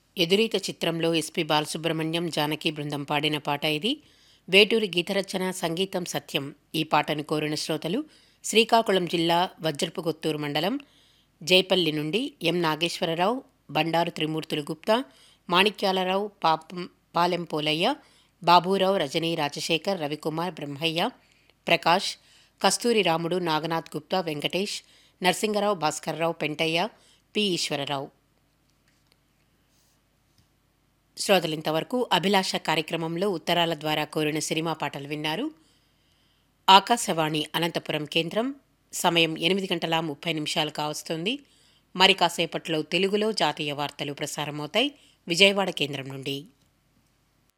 ఎదురీత చిత్రంలో ఎస్పి బాలసుబ్రహ్మణ్యం జానకి బృందం పాడిన పాట ఇది వేటూరి గీతరచన సంగీతం సత్యం ఈ పాటను కోరిన శ్రోతలు శ్రీకాకుళం జిల్లా వజ్రపుకొత్తూరు మండలం జైపల్లి నుండి ఎం నాగేశ్వరరావు బండారు త్రిమూర్తులు గుప్తా మాణిక్యాలరావు పాపం పాలెం పోలయ్య బాబురావు రజనీ రాజశేఖర్ రవికుమార్ బ్రహ్మయ్య ప్రకాష్ కస్తూరి రాముడు నాగనాథ్ గుప్తా వెంకటేష్ నరసింగరావు భాస్కర్రావు పెంటయ్య పి ఈశ్వరరావు శ్రోతలు ఇంతవరకు అభిలాష కార్యక్రమంలో ఉత్తరాల ద్వారా కోరిన సినిమా పాటలు విన్నారు ఆకాశవాణి అనంతపురం కేంద్రం సమయం ఎనిమిది గంటల ముప్పై నిమిషాలు కావస్తుంది మరి కాసేపట్లో తెలుగులో జాతీయ వార్తలు ప్రసారమవుతాయి విజయవాడ కేంద్రం నుండి